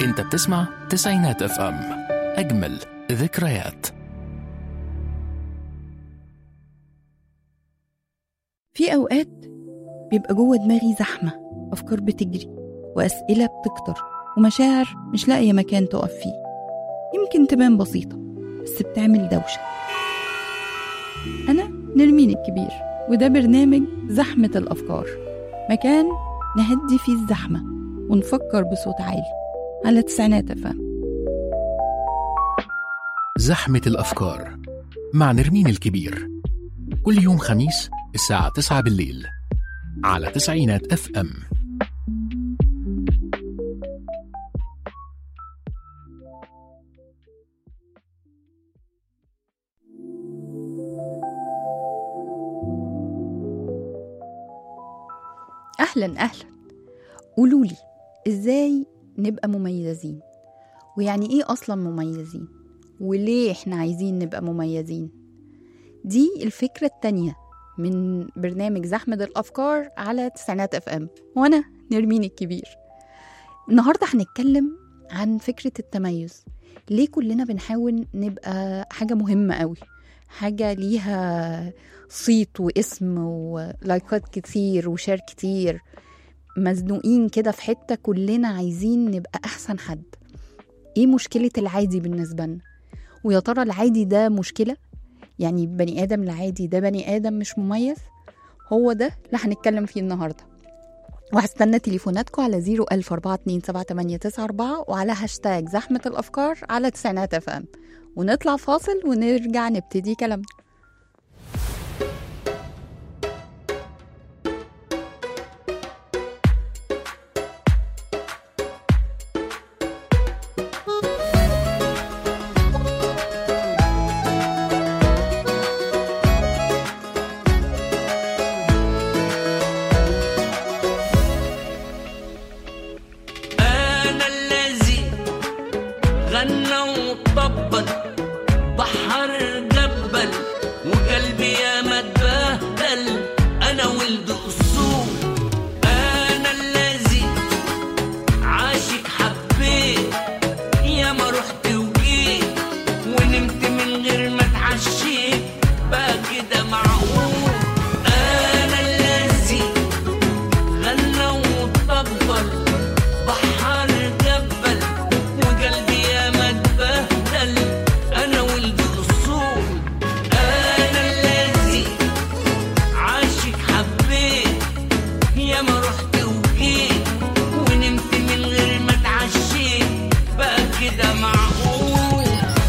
انت بتسمع تسعينات اف ام اجمل ذكريات في أوقات بيبقى جوه دماغي زحمة أفكار بتجري وأسئلة بتكتر ومشاعر مش لاقية مكان تقف فيه يمكن تبان بسيطة بس بتعمل دوشة أنا نرمين الكبير وده برنامج زحمة الأفكار مكان نهدي فيه الزحمة ونفكر بصوت عالي على تسعينات أفهم زحمة الأفكار مع نرمين الكبير كل يوم خميس الساعة 9 بالليل على تسعينات اف ام أهلا أهلا قولولي إزاي نبقى مميزين ويعني إيه أصلا مميزين وليه إحنا عايزين نبقى مميزين دي الفكرة التانية من برنامج زحمة الأفكار على تسعينات اف ام وأنا نرمين الكبير النهاردة هنتكلم عن فكرة التميز ليه كلنا بنحاول نبقى حاجة مهمة قوي حاجة ليها صيت واسم ولايكات كتير وشير كتير مزنوقين كده في حتة كلنا عايزين نبقى أحسن حد إيه مشكلة العادي بالنسبة لنا ويا ترى العادي ده مشكلة يعني بني آدم العادي ده بني آدم مش مميز هو ده اللي هنتكلم فيه النهاردة وهستنى تليفوناتكم على 014278994 وعلى هاشتاج زحمة الأفكار على تسعينات اف ام ونطلع فاصل ونرجع نبتدي كلامنا أنا الذي غنى وطبل بحر جبل وقلبي يا ما اتبهدل أنا ولد أصول أنا الذي عاشق حبيت يا ما رحت وجيت ونمت من غير ما اتعشيت بقى كده معقول أنا الذي غنى وطبل بحر جبل وقلبي يا ما اتبهدل انا ولد اصول انا الذي عاشق حبيت يا ما رحت وجيت ونمت من غير ما اتعشيت بقى كده معقول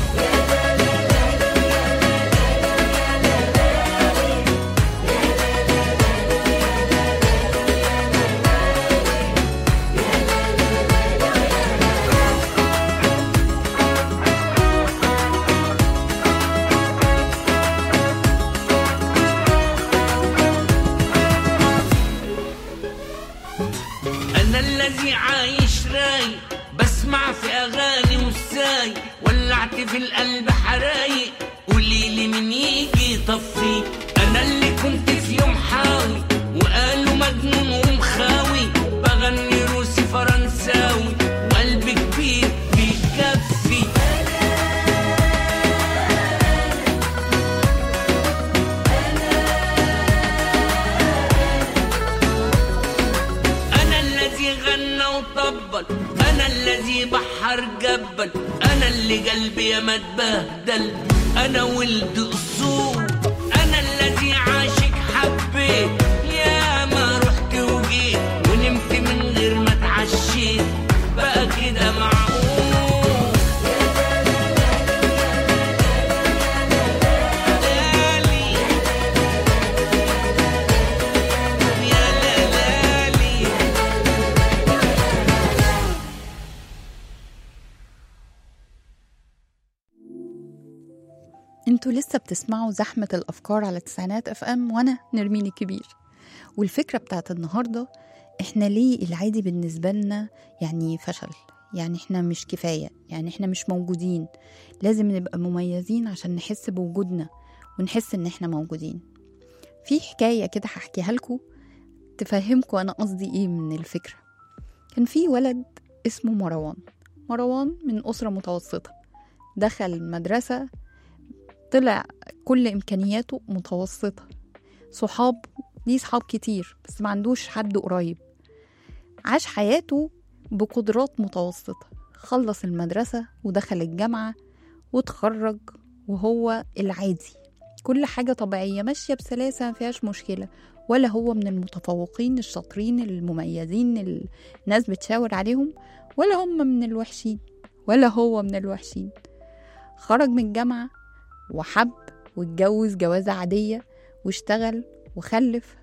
انا الذي عايش رايق بسمع في اغاني وساي ولعت في القلب حرايق قولي لي مين يجي يطفي انا اللي كنت في يوم حاوي وقالوا مجنون ومخاوي بغني روسي فرنساوي وقلب كبير بيكفي أنا الذي غنى وطبل أنا الذي بحر جبل أنا اللي قلبي يا ما اتبهدل أنا ولد أصول أنا الذي عاشق حبيت يا ما رحت وجيت ونمت من غير ما اتعشيت بقى كده معقول لالي يا لالي انتوا لسه بتسمعوا زحمة الأفكار على تسعينات اف ام وأنا نرمين الكبير والفكرة بتاعت النهاردة احنا ليه العادي بالنسبة لنا يعني فشل يعني احنا مش كفاية يعني احنا مش موجودين لازم نبقى مميزين عشان نحس بوجودنا ونحس ان احنا موجودين في حكاية كده هحكيها لكم تفهمكم انا قصدي ايه من الفكرة كان في ولد اسمه مروان مروان من أسرة متوسطة دخل المدرسة طلع كل إمكانياته متوسطة صحاب ليه صحاب كتير بس ما عندوش حد قريب عاش حياته بقدرات متوسطة خلص المدرسة ودخل الجامعة وتخرج وهو العادي كل حاجة طبيعية ماشية بسلاسة ما فيهاش مشكلة ولا هو من المتفوقين الشاطرين المميزين اللي الناس بتشاور عليهم ولا هم من الوحشين ولا هو من الوحشين خرج من الجامعة وحب واتجوز جوازة عادية واشتغل وخلف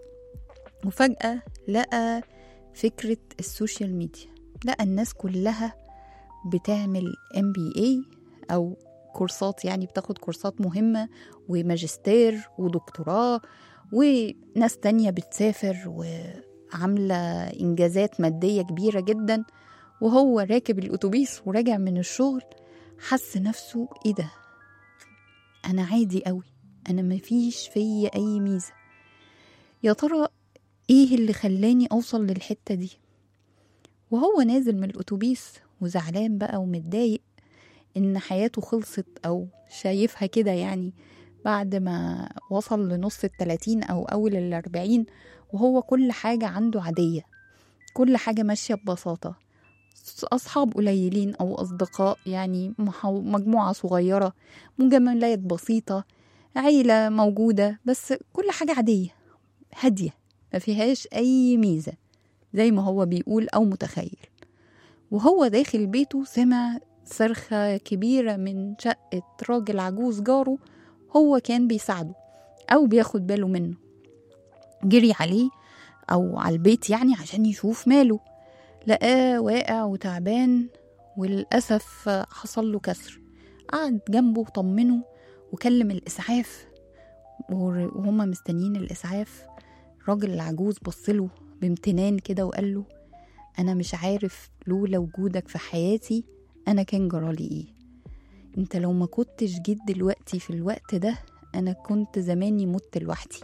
وفجأة لقى فكرة السوشيال ميديا لقى الناس كلها بتعمل MBA أو كورسات يعني بتاخد كورسات مهمة وماجستير ودكتوراه وناس تانية بتسافر وعاملة إنجازات مادية كبيرة جدا وهو راكب الأتوبيس وراجع من الشغل حس نفسه إيه ده أنا عادي قوي أنا مفيش فيا أي ميزة يا ترى إيه اللي خلاني أوصل للحتة دي وهو نازل من الأتوبيس وزعلان بقى ومتضايق إن حياته خلصت أو شايفها كده يعني بعد ما وصل لنص التلاتين أو أول الأربعين وهو كل حاجة عنده عادية كل حاجة ماشية ببساطة أصحاب قليلين أو أصدقاء يعني محو- مجموعة صغيرة مجاملات بسيطة عيلة موجودة بس كل حاجة عادية هادية ما فيهاش أي ميزة زي ما هو بيقول أو متخيل وهو داخل بيته سمع صرخة كبيرة من شقة راجل عجوز جاره هو كان بيساعده أو بياخد باله منه جري عليه أو على البيت يعني عشان يشوف ماله لقاه واقع وتعبان وللأسف حصل له كسر قعد جنبه وطمنه وكلم الإسعاف ور- وهما مستنيين الإسعاف الراجل العجوز بصله بامتنان كده وقال له أنا مش عارف لولا وجودك في حياتي أنا كان جرالي إيه أنت لو ما كنتش جيت دلوقتي في الوقت ده أنا كنت زماني مت لوحدي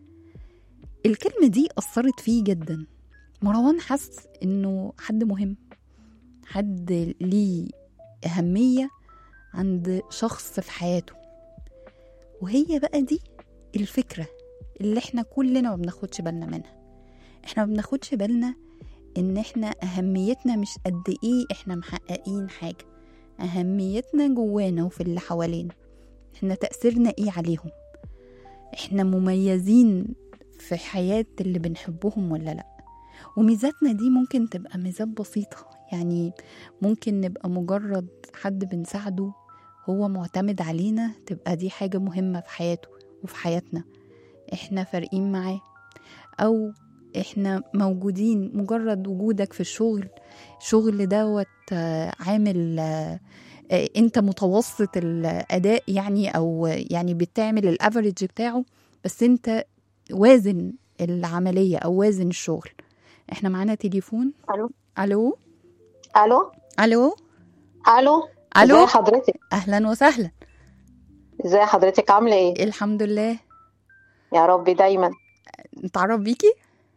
الكلمة دي أثرت فيه جدا مروان حس إنه حد مهم حد ليه أهمية عند شخص في حياته وهي بقى دي الفكرة اللي احنا كلنا ما بناخدش بالنا منها احنا ما بناخدش بالنا ان احنا اهميتنا مش قد ايه احنا محققين حاجة اهميتنا جوانا وفي اللي حوالينا احنا تأثيرنا ايه عليهم احنا مميزين في حياة اللي بنحبهم ولا لا وميزاتنا دي ممكن تبقى ميزات بسيطة يعني ممكن نبقى مجرد حد بنساعده هو معتمد علينا تبقى دي حاجة مهمة في حياته وفي حياتنا احنا فارقين معاه او احنا موجودين مجرد وجودك في الشغل شغل دوت آه، عامل آه، آه، انت متوسط الاداء يعني او يعني بتعمل الافريج بتاعه بس انت وازن العملية او وازن الشغل احنا معانا تليفون الو الو الو الو الو الو ازي حضرتك اهلا وسهلا ازي حضرتك عامله ايه الحمد لله يا رب دايما نتعرف بيكي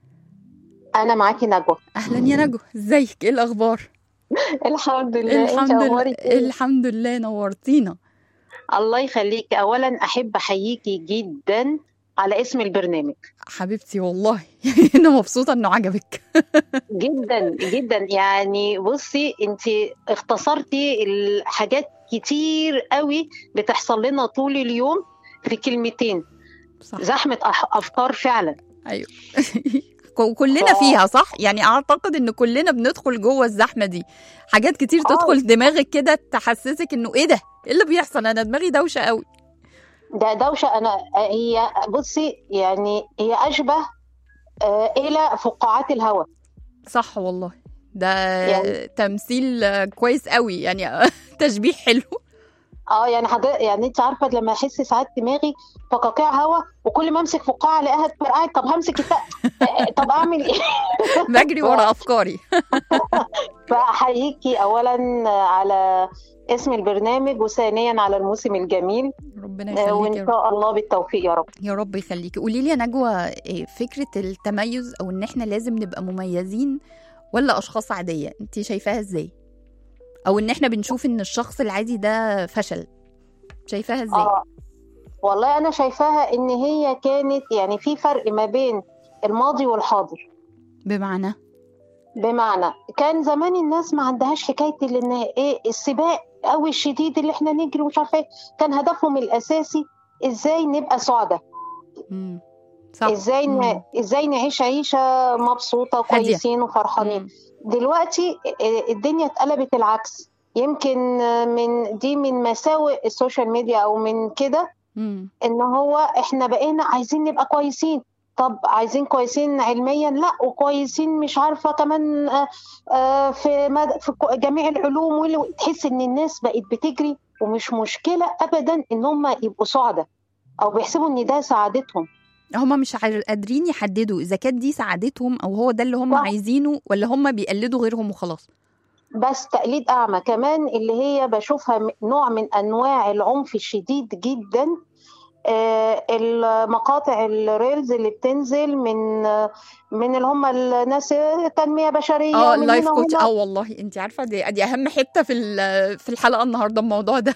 انا معاكي نجوى اهلا يا نجوى ازيك ايه الاخبار الحمد لله انت الحمد لله اخبارك ايه الحمد لله نورتينا الله يخليكي اولا احب احييكي جدا على اسم البرنامج حبيبتي والله انا مبسوطه انه عجبك جدا جدا يعني بصي انت اختصرتي الحاجات كتير قوي بتحصل لنا طول اليوم في كلمتين صح زحمه أح- افكار فعلا ايوه ك- كلنا ف- فيها صح يعني اعتقد ان كلنا بندخل جوه الزحمه دي حاجات كتير آه. تدخل دماغك كده تحسسك انه ايه ده ايه اللي بيحصل انا دماغي دوشه قوي ده دوشة أنا هي بصي يعني هي أشبه آه، إلى فقاعات الهواء صح والله ده يعني- تمثيل آه، كويس قوي يعني تشبيه حلو اه يعني حضرتك يعني انت عارفه لما احس ساعات دماغي فقاقيع هوا وكل ما امسك فقاعه الاقيها اتفرقعت طب همسك الت... طب اعمل ايه؟ بجري ورا افكاري فاحييكي اولا على اسم البرنامج وثانيا على الموسم الجميل ربنا آه، يخليك يا وان رب شاء الله بالتوفيق يا رب يا رب يخليكي قولي لي يا نجوى إيه فكره التميز او ان احنا لازم نبقى مميزين ولا اشخاص عاديه انت شايفاها ازاي او ان احنا بنشوف ان الشخص العادي ده فشل شايفاها ازاي اه والله انا شايفاها ان هي كانت يعني في فرق ما بين الماضي والحاضر بمعنى بمعنى كان زمان الناس ما عندهاش حكايه ان ايه السباق قوي الشديد اللي احنا نجري ومش عارفه ايه كان هدفهم الاساسي ازاي نبقى سعداء مم. صح ازاي ن... مم. ازاي نعيش عيشه مبسوطه هادية. كويسين وفرحانين مم. دلوقتي آه، الدنيا اتقلبت العكس يمكن آه، من دي من مساوئ السوشيال ميديا او من كده مم. ان هو احنا بقينا عايزين نبقى كويسين طب عايزين كويسين علميا لا وكويسين مش عارفه كمان آه، آه، في مد... في كو- جميع العلوم واللي تحس ان الناس بقت بتجري ومش مشكله ابدا ان هم يبقوا سعداء او بيحسبوا ان ده سعادتهم هما مش عار- قادرين يحددوا اذا كانت دي سعادتهم او هو ده اللي هم صح. عايزينه ولا هم بيقلدوا غيرهم وخلاص بس تقليد أعمى كمان اللي هي بشوفها م- نوع من أنواع العنف الشديد جدا آه، المقاطع الريلز اللي بتنزل من آه، من اللي هم الناس تنمية بشرية اه من اللايف هنا كوتش وهنا. اه والله انت عارفه دي, دي اهم حته في ال- في الحلقه النهارده الموضوع ده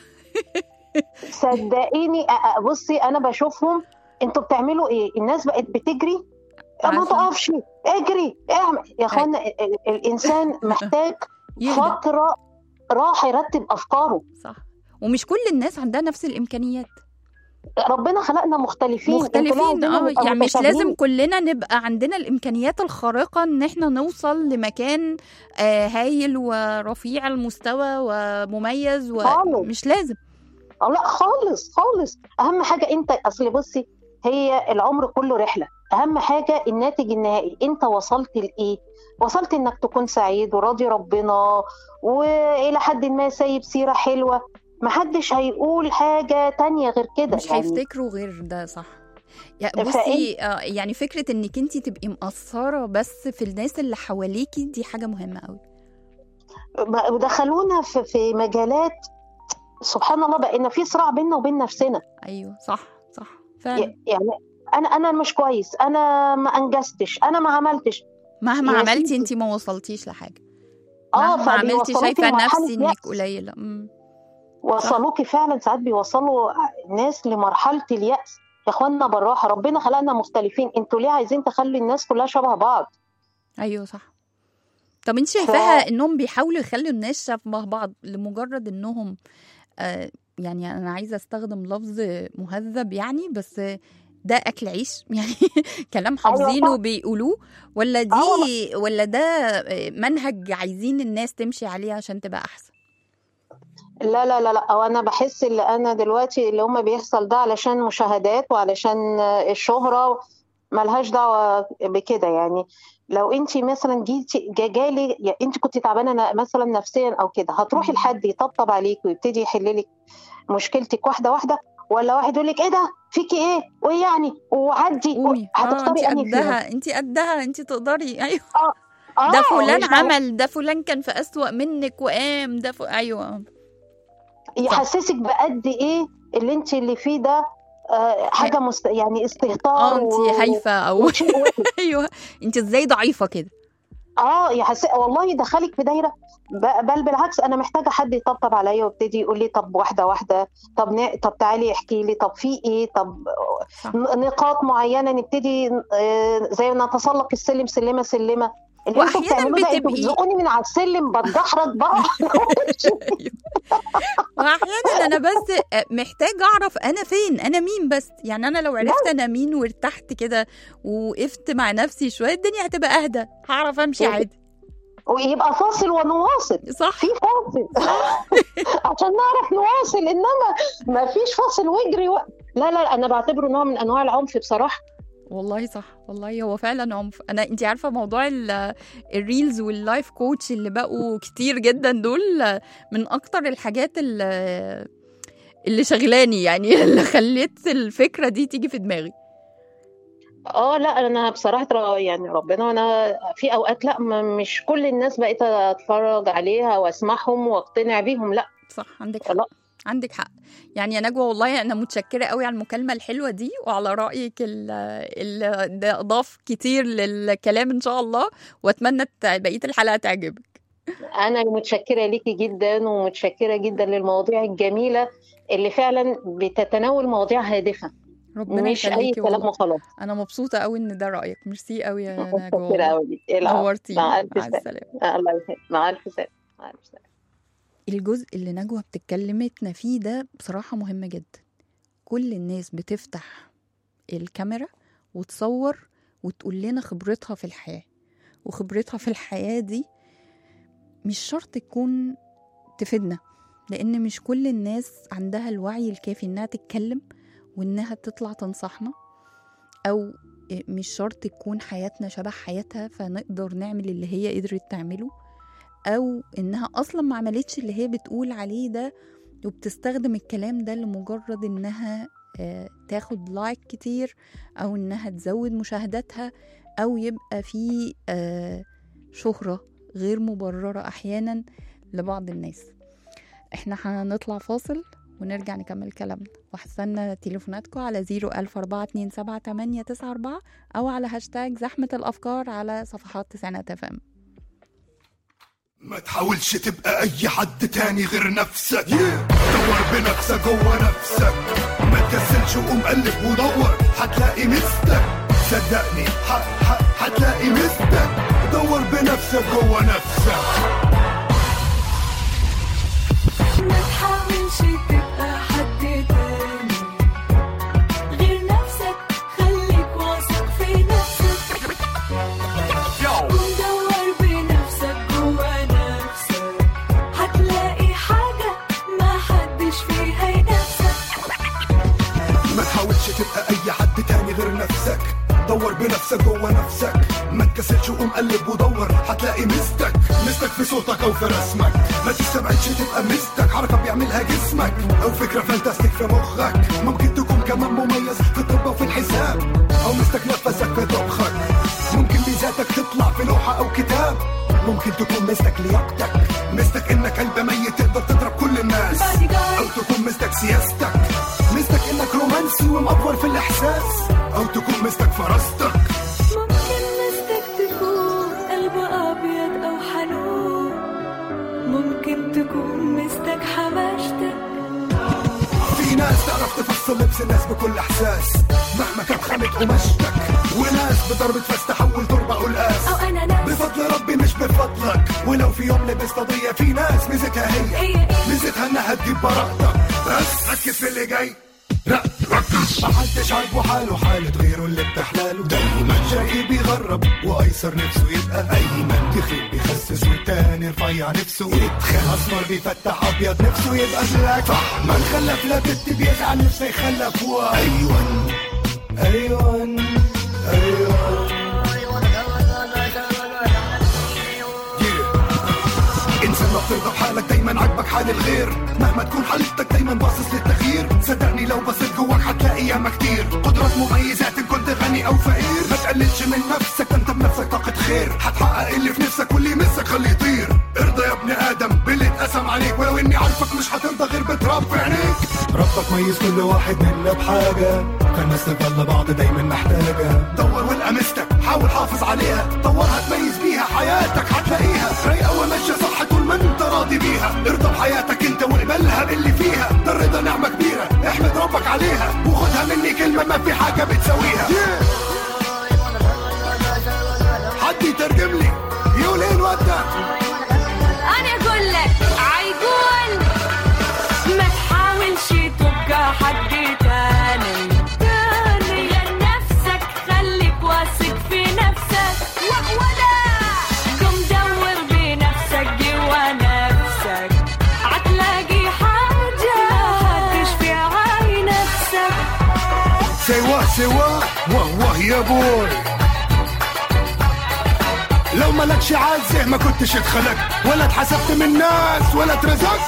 صدقيني آه، آه، بصي أنا بشوفهم أنتوا بتعملوا إيه؟ الناس بقت بتجري ما عارفة. تقفش اجري اعمل يا اخوانا ال- ال- الإنسان محتاج يهدى فترة راح يرتب أفكاره صح ومش كل الناس عندها نفس الامكانيات ربنا خلقنا مختلفين انتوا ليه مختلفين عايزيننا اه نبقى يعني مش متشابهين؟ لازم كلنا نبقى عندنا الامكانيات الخارقه ان احنا نوصل لمكان آه هايل ورفيع المستوى ومميز خالص. ومش لازم اه لا خالص خالص اهم حاجه انت اصل بصي هي العمر كله رحله اهم حاجه الناتج النهائي انت وصلت لايه وصلت انك تكون سعيد وراضي ربنا والى حد ما سايب سيره حلوه محدش هيقول حاجه تانية غير كده مش يعني هيفتكروا غير ده صح يا فإن- بصي آه يعني فكره انك انت تبقي مقصره بس في الناس اللي حواليكي دي حاجه مهمه قوي ما- دخلونا في, في مجالات سبحان الله بقينا في صراع بيننا وبين نفسنا ايوه صح صح فعلا يعني انا انا مش كويس انا ما انجزتش انا ما عملتش مهما يا عملتي سيدي. انت ما وصلتي لحاجه اه مهما عملتي فبيوصلوكي شايفه لمرحلة نفسي انك يأس. قليله مم. وصلوكي فعلا ساعات بيوصلوا ناس لمرحله اليأس يا اخوانا بالراحه ربنا خلقنا مختلفين انتوا ليه عايزين تخلي الناس كلها شبه بعض ايوه صح طب انت شايفاها انهم بيحاولوا يخلوا الناس شبه بعض لمجرد انهم آه يعني انا عايزه استخدم لفظ مهذب يعني بس ده اكل عيش يعني كلام حافظينه طبعا. بيقولوه ولا آه دي ولا ده آه، منهج عايزين الناس تمشي عليه عشان تبقى احسن لا لا لا لا او انا بحس اللي انا دلوقتي اللي هم بيحصل ده علشان مشاهدات وعلشان الشهره ملهاش دعوه بكده يعني لو انت مثلا جيتي جا- جالي يعني انت كنت تعبانه ن- مثلا نفسيا او كده هتروحي مم. لحد يطبطب عليك ويبتدي يحل لك مشكلتك واحده واحده ولا واحد يقول لك ايه ده فيكي ايه وايه يعني وعدي قومي اه انت هتختاري انهي فيهم قدها انت قدها انت تقدري ايوه آه، ده فلان مش دعوة. عمل ده فلان كان في اسوأ منك وقام ده ف... ايوه يحسسك بقد ايه اللي انت اللي فيه ده آه، حاجه مست... يعني استهتار اه انت و- هايفه او وشيء وحش. ايوه انت ازاي ضعيفه كده اه يحس والله يدخلك في دايره ب- بل بالعكس انا محتاجه حد يطبطب عليا ويبتدي يقول لي طب واحده واحده طب ن... طب تعالي احكي لي طب في ايه طب صح. ن- نقاط معينه نبتدي آه، زي ما نتسلق السلم سلمه سلمه اللي انتوا وأحياناً بتعملوه ده انتوا بتبقي- بتزقوني من على السلم بتدحرج بقى واحيانا انا بس محتاج اعرف انا فين انا مين بس يعني انا لو عرفت انا مين وارتحت كده ووقفت مع نفسي شويه الدنيا هتبقى اهدى هعرف امشي عادي ويبقى فاصل ونواصل صح في فاصل عشان نعرف نواصل انما ما فيش فاصل واجري و... لا لا انا بعتبره نوع من انواع العنف بصراحه والله صح والله هو فعلا عنف انا انت عارفه موضوع ال- الريلز واللايف كوتش اللي بقوا كتير جدا دول من اكتر الحاجات اللي اللي شغلاني يعني اللي خليت الفكره دي تيجي في دماغي اه لا انا بصراحه را- يعني ربنا انا في اوقات لا ما- مش كل الناس بقيت اتفرج عليها واسمعهم واقتنع بيهم لا صح عندك حق لا. عندك حق يعني يا نجوى والله انا متشكره قوي على المكالمه الحلوه دي وعلى رايك اللي ده اضاف كتير للكلام ان شاء الله واتمنى بتاع- بقيه الحلقه تعجبك انا متشكره ليكي جدا ومتشكره جدا للمواضيع الجميله اللي فعلا بتتناول مواضيع هادفه ربنا مش اي يخليكي كلام والله وخلاص انا مبسوطه قوي ان ده رايك ميرسي قوي يا نجوى متشكره والله. قوي العفو. نورتيني مع مع الف سلامه السلامه الله يسلمك مع الف سلامه مع الف سلامه الجزء اللي نجوى بتتكلمتنا فيه ده بصراحة مهم جدا كل الناس بتفتح الكاميرا وتصور وتقول لنا خبرتها في الحياة وخبرتها في الحياة دي مش شرط تكون تفيدنا لأن مش كل الناس عندها الوعي الكافي إنها تتكلم وإنها تطلع تنصحنا أو مش شرط تكون حياتنا شبه حياتها فنقدر نعمل اللي هي قدرت تعمله او انها اصلا ما عملتش اللي هي بتقول عليه ده وبتستخدم الكلام ده لمجرد انها آه، تاخد لايك كتير او انها تزود مشاهداتها او يبقى في آه، شهرة غير مبررة احيانا لبعض الناس احنا هنطلع فاصل ونرجع نكمل كلامنا وهستنى تليفوناتكم على 014278994 او على هاشتاج زحمة الافكار على صفحات تسعينات اف ام ما تحاولش تبقى اي حد تاني غير نفسك دور بنفسك جوه نفسك ما تكسلش وقوم قلب ودور هتلاقي مستك صدقني ح- ح- هتلاقي مستك دور بنفسك جوه نفسك ما تحاولش تبقى حد تاني غير نفسك خليك واثق في نفسك ودور بنفسك جوا نفسك هتلاقي حاجة ما حدش فيها ينافسك ما تحاولش تبقى اي حد تاني غير نفسك دور بنفسك جوه نفسك ما تكسلش وقوم قلب ودور هتلاقي مستك مستك في صوتك او في رسمك ما تستبعدش تبقى مستك حركه بيعملها جسمك او فكره فانتاستيك في مخك ممكن تكون كمان مميز في الطب وفي الحساب او مستك نفسك في طبخك ممكن ميزاتك تطلع في لوحه او كتاب ممكن تكون مستك لياقتك مستك انك قلب ميت تقدر تضرب كل الناس او تكون مستك سياستك مستك انك رومانسي ومأفور في الاحساس او تكون مستك فراستك ممكن مستك تكون قلب أبيض أو حنون ممكن تكون مستك حماشتك في ناس تعرف تفصل لبس الناس بكل احساس مهما كانت خامة قماشتك وناس بضربة فاس تحول تربة قلقاس أو أنا ناس بفضل ربي مش بفضلك ولو في يوم لبست قضية في ناس ميزتها هي هي إيه؟ ميزتها انها تجيب براءتك بس ركز في اللي جاي لا ركز محدش عاجبه حاله حالة غيره اللي بتحلاله دايما شقي بيغرب وايسر نفسه يبقى ايمن تخيل بيخسس والتاني رفيع نفسه يتخن اسمر بيفتح ابيض نفسه يبقى بلاك صح من خلف لا بنت بيزعل نفسه يخلف ايوان ايوان ايوان انسان ما بترضى بحالك دايما عاجبك حال الغير مهما تكون حالتك دايما باصص للتغيير صدقني لو بصيت جواك هتلاقي ياما كتير قدرات مميزات ان كنت غني او فقير ما تقللش من نفسك ده انت بنفسك طاقة خير هتحقق اللي في نفسك واللي يمسك خليه يطير ارضى يا ابن ادم باللي اتقسم عليك ولو اني عارفك مش هترضى غير بتراب في عينيك ربك ميز كل واحد منا بحاجة كان نستغل بعض دايما محتاجة دور والقى مستك حاول حافظ عليها طورها تميز بيها حياتك هتلاقيها رايقة وماشية صح طول ما انت راضي بيها ارضى بحياتك انت واقبلها باللي فيها ده الرضا نعمة كبيرة احمد ربك عليها وخدها مني كلمة ما في حاجة بتساويها حد يترجم لي يقول ايه الواد ده أنا أقول لك عيقول ما تحاولش تبقى حد تاني تاني لنفسك خليك واثق في نفسك ولا قم دور بنفسك جوا نفسك هتلاقي حاجة هتشفي عين نفسك سوا سوا واه واه يا بوي لو مالكش عازه ما كنتش اتخلقت ولا اتحسبت من الناس ولا اترزقت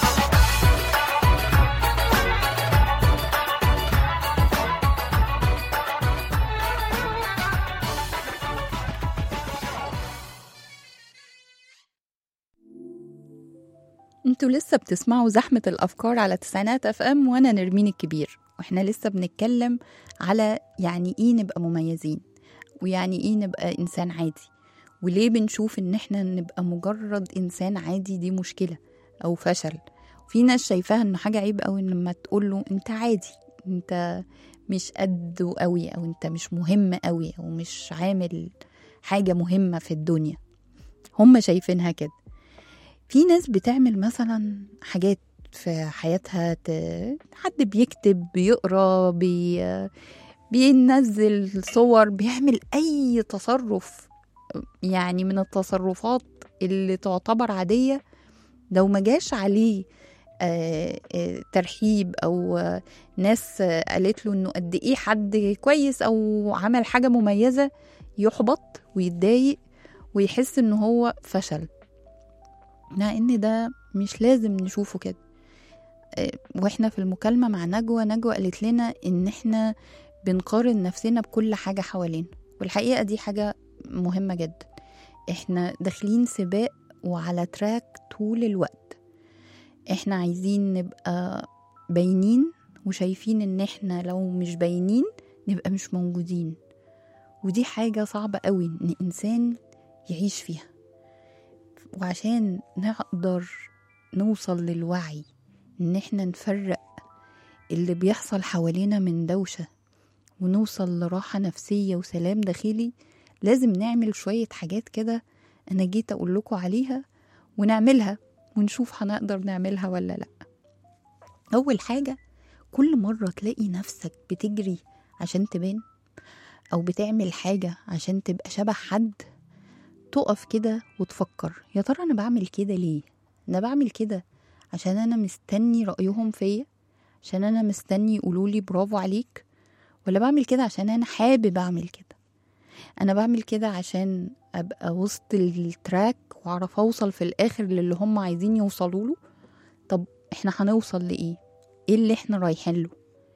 انتوا لسه بتسمعوا زحمة الأفكار على تسعينات اف ام وأنا نرمين الكبير واحنا لسه بنتكلم على يعني ايه نبقى مميزين ويعني ايه نبقى إنسان عادي وليه بنشوف ان احنا نبقى مجرد انسان عادي دي مشكله او فشل في ناس شايفاها انه حاجه عيب قوي لما تقول له انت عادي انت مش قده قوي او انت مش مهم قوي او مش عامل حاجه مهمه في الدنيا هم شايفينها كده في ناس بتعمل مثلا حاجات في حياتها ت... حد بيكتب بيقرا بي... بينزل صور بيعمل اي تصرف يعني من التصرفات اللي تعتبر عاديه لو ما جاش عليه آه، آه، ترحيب او آه، ناس آه، قالت له انه قد ايه حد كويس او عمل حاجه مميزه يحبط ويتضايق ويحس ان هو فشل مع ان ده مش لازم نشوفه كده آه، واحنا في المكالمه مع نجوى نجوى قالت لنا ان احنا بنقارن نفسنا بكل حاجه حوالينا والحقيقه دي حاجه مهمه جدا احنا داخلين سباق وعلى تراك طول الوقت احنا عايزين نبقى باينين وشايفين ان احنا لو مش باينين نبقى مش موجودين ودي حاجة صعبة قوي ان انسان يعيش فيها وعشان نقدر نوصل للوعي ان احنا نفرق اللي بيحصل حوالينا من دوشة ونوصل لراحة نفسية وسلام داخلي لازم نعمل شوية حاجات كده انا جيت اقول لكم عليها ونعملها ونشوف هنقدر نعملها ولا لا اول حاجة كل مرة تلاقي نفسك بتجري عشان تبان او بتعمل حاجة عشان تبقى شبه حد تقف كده وتفكر يا ترى انا بعمل كده ليه انا بعمل كده عشان انا مستني رأيهم فيا عشان انا مستني يقولولي برافو عليك ولا بعمل كده عشان انا حابب اعمل كده انا بعمل كده عشان ابقى وسط التراك واعرف اوصل في الاخر للي هم عايزين يوصلوا له طب احنا هنوصل لايه ايه اللي احنا رايحين له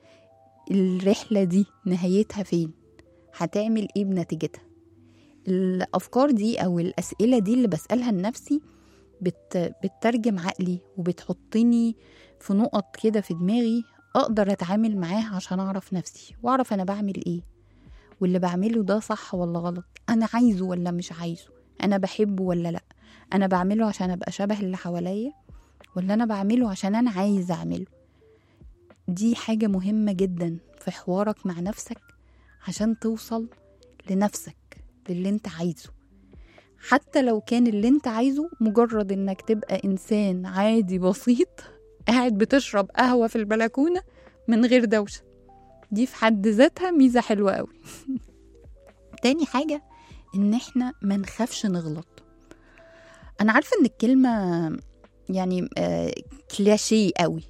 الرحلة دي نهايتها فين هتعمل ايه بنتيجتها الافكار دي او الاسئلة دي اللي بسألها لنفسي بت... بتترجم عقلي وبتحطني في نقط كده في دماغي اقدر اتعامل معاها عشان اعرف نفسي واعرف انا بعمل ايه واللي بعمله ده صح ولا غلط انا عايزه ولا مش عايزه انا بحبه ولا لا انا بعمله عشان ابقى شبه اللي حواليا ولا انا بعمله عشان انا عايز اعمله دي حاجة مهمة جدا في حوارك مع نفسك عشان توصل لنفسك للي انت عايزه حتى لو كان اللي انت عايزه مجرد انك تبقى انسان عادي بسيط قاعد بتشرب قهوة في البلكونة من غير دوشة دي في حد ذاتها ميزة حلوة قوي تاني حاجة ان احنا ما نخافش نغلط انا عارفة ان الكلمة يعني آه كلاشيه قوي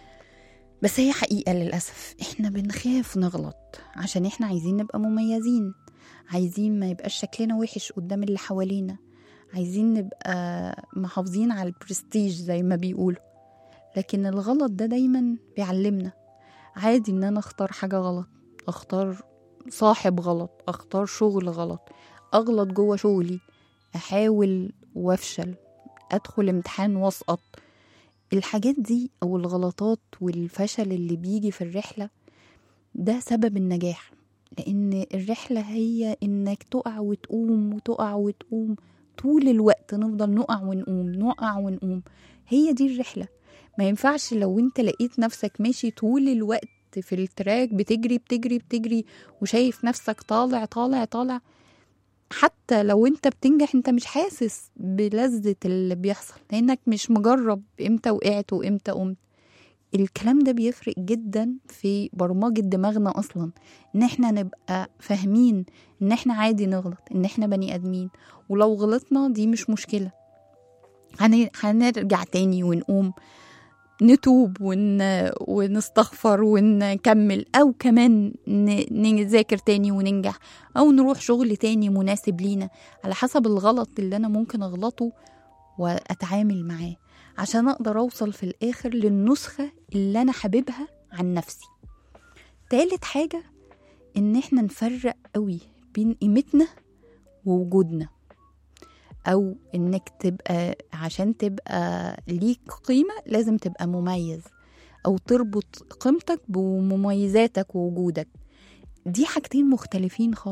بس هي حقيقة للأسف احنا بنخاف نغلط عشان احنا عايزين نبقى مميزين عايزين ما يبقاش شكلنا وحش قدام اللي حوالينا عايزين نبقى محافظين على البرستيج زي ما بيقولوا لكن الغلط ده دايما بيعلمنا عادي ان انا اختار حاجة غلط اختار صاحب غلط اختار شغل غلط اغلط جوه شغلي احاول وافشل ادخل امتحان واسقط الحاجات دي او الغلطات والفشل اللي بيجي في الرحله ده سبب النجاح لان الرحله هي انك تقع وتقوم وتقع وتقوم طول الوقت نفضل نقع ونقوم نقع ونقوم هي دي الرحله ما ينفعش لو انت لقيت نفسك ماشي طول الوقت في التراك بتجري بتجري بتجري وشايف نفسك طالع طالع طالع حتى لو انت بتنجح انت مش حاسس بلذة اللي بيحصل لانك مش مجرب امتى وقعت وامتى قمت الكلام ده بيفرق جدا في برمجة دماغنا اصلا ان احنا نبقى فاهمين ان احنا عادي نغلط ان احنا بني ادمين ولو غلطنا دي مش مشكلة هن- هنرجع تاني ونقوم نتوب ون... ونستغفر ونكمل او كمان ن... نذاكر تاني وننجح او نروح شغل تاني مناسب لينا على حسب الغلط اللي انا ممكن اغلطه واتعامل معاه عشان اقدر اوصل في الاخر للنسخة اللي انا حاببها عن نفسي تالت حاجة ان احنا نفرق قوي بين قيمتنا ووجودنا او انك تبقى عشان تبقى ليك قيمة لازم تبقى مميز او تربط قيمتك بمميزاتك ووجودك دي حاجتين مختلفين خالص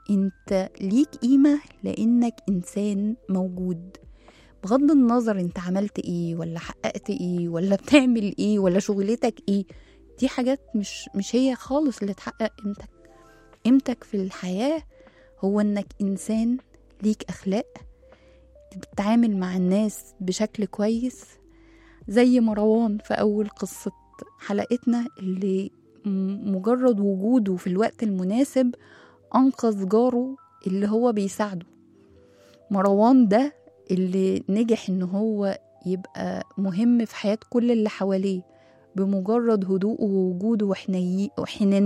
انت ليك قيمة لانك انسان موجود بغض النظر انت عملت ايه ولا حققت ايه ولا بتعمل ايه ولا شغلتك ايه دي حاجات مش مش هي خالص اللي تحقق قيمتك قيمتك في الحياة هو انك انسان ليك اخلاق بتتعامل مع الناس بشكل كويس زي مروان في اول قصة حلقتنا اللي م- مجرد وجوده في الوقت المناسب انقذ جاره اللي هو بيساعده مروان ده اللي نجح ان هو يبقى مهم في حياة كل اللي حواليه بمجرد هدوءه ووجوده وحني وحنن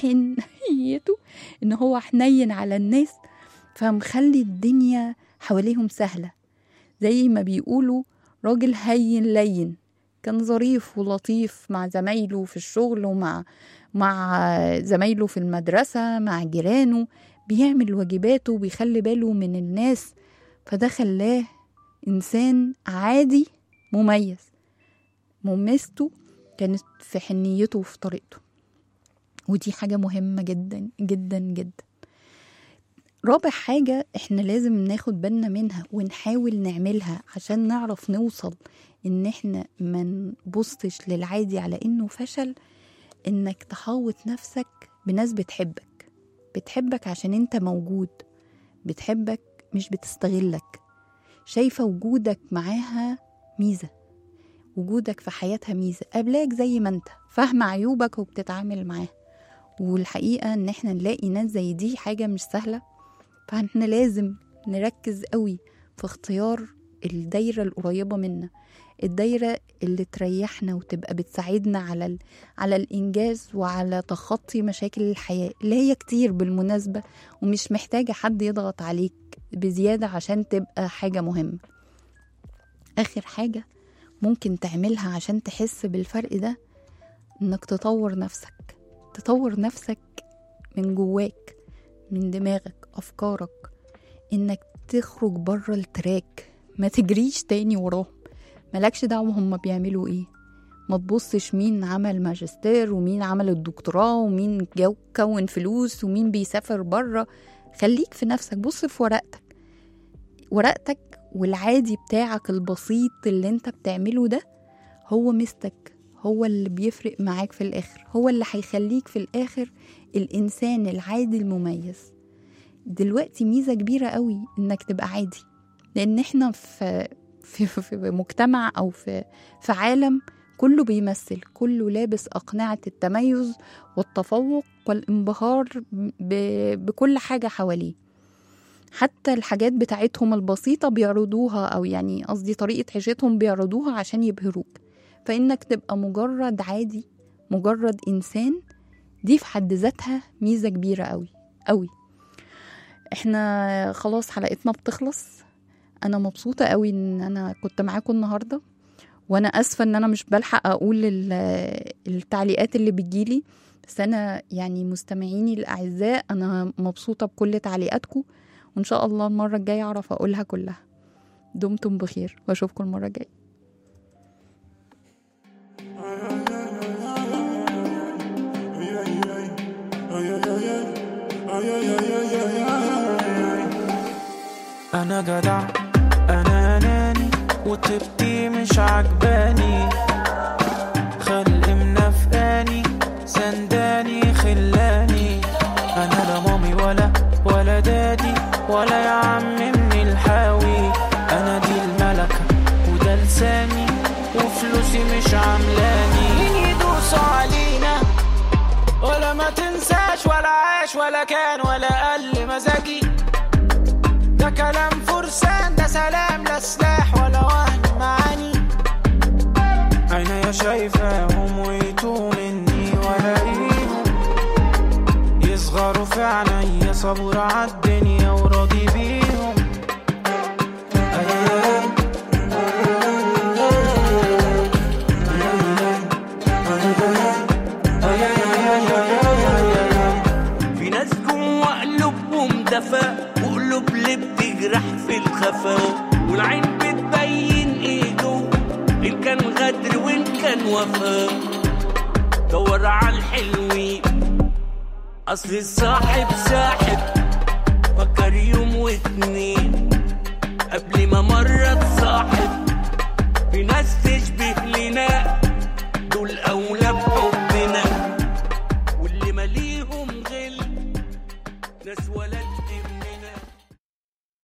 حنيته ان هو حنين على الناس فمخلي الدنيا حواليهم سهلة زي ما بيقولوا راجل هين لين كان ظريف ولطيف مع زمايله في الشغل ومع مع زمايله في المدرسة مع جيرانه بيعمل واجباته وبيخلي باله من الناس فده خلاه إنسان عادي مميز مميزته كانت في حنيته وفي طريقته ودي حاجة مهمة جدا جدا جدا رابع حاجة احنا لازم ناخد بالنا منها ونحاول نعملها عشان نعرف نوصل ان احنا ما نبصش للعادي على انه فشل انك تحوط نفسك بناس بتحبك بتحبك عشان انت موجود بتحبك مش بتستغلك شايفة وجودك معاها ميزة وجودك في حياتها ميزة قبلاك زي ما انت فاهمة عيوبك وبتتعامل معاها والحقيقة ان احنا نلاقي ناس زي دي حاجة مش سهلة فاحنا لازم نركز قوي في اختيار الدايرة القريبة منا الدايرة اللي تريحنا وتبقى بتساعدنا على ال... على الإنجاز وعلى تخطي مشاكل الحياة اللي هي كتير بالمناسبة ومش محتاجة حد يضغط عليك بزيادة عشان تبقى حاجة مهمة آخر حاجة ممكن تعملها عشان تحس بالفرق ده إنك تطور نفسك تطور نفسك من جواك من دماغك أفكارك إنك تخرج بره التراك ما تجريش تاني وراهم ملكش دعوة هما بيعملوا ايه ما تبصش مين عمل ماجستير ومين عمل الدكتوراه ومين جو كون فلوس ومين بيسافر بره خليك في نفسك بص في ورقتك ورقتك والعادي بتاعك البسيط اللي انت بتعمله ده هو مستك هو اللي بيفرق معاك في الآخر هو اللي هيخليك في الآخر الإنسان العادي المميز دلوقتي ميزة كبيرة قوي إنك تبقى عادي لأن إحنا في في, في مجتمع أو في في عالم كله بيمثل كله لابس أقنعة التميز والتفوق والانبهار ب- بكل حاجة حواليه حتى الحاجات بتاعتهم البسيطة بيعرضوها أو يعني قصدي طريقة عيشتهم بيعرضوها عشان يبهروك فإنك تبقى مجرد عادي مجرد إنسان دي في حد ذاتها ميزة كبيرة قوي قوي احنا خلاص حلقتنا بتخلص انا مبسوطة قوي ان انا كنت معاكم النهاردة وانا اسفة ان انا مش بلحق اقول ال- التعليقات اللي بتجيلي بس انا يعني مستمعيني الاعزاء انا مبسوطة بكل تعليقاتكم وان شاء الله المرة الجاية اعرف اقولها كلها دمتم بخير واشوفكم المرة الجاية انا جدع انا اناني وطيبتي مش عجباني خلق منافقاني سنداني خلاني انا لا مامي ولا ولا دادي ولا يا عم من الحاوي انا دي الملكة وده لساني وفلوسي مش عاملاني مين يدوسوا علينا ولا ما تنساش ولا عاش ولا كان ولا قل مزاجي ده كلام فرسان ده سلام لا سلاح ولا وهم معاني عينيا شايفاهم ويتوه مني ولاقيهم يصغروا في عينيا صبور عالدنيا وراضي بيهم أيام في ناس جوا قلوبهم دفا وقلوب اللي بتجرح في الخفا والعين بتبين ايه جوا ان كان غدر وان كان وفا دور على الحلوين اصل الصاحب ساحب غير يوم واتنين قبل ما مرة تصاحب في ناس تشبه لنا دول أولى بحبنا واللي ماليهم غل ناس ولد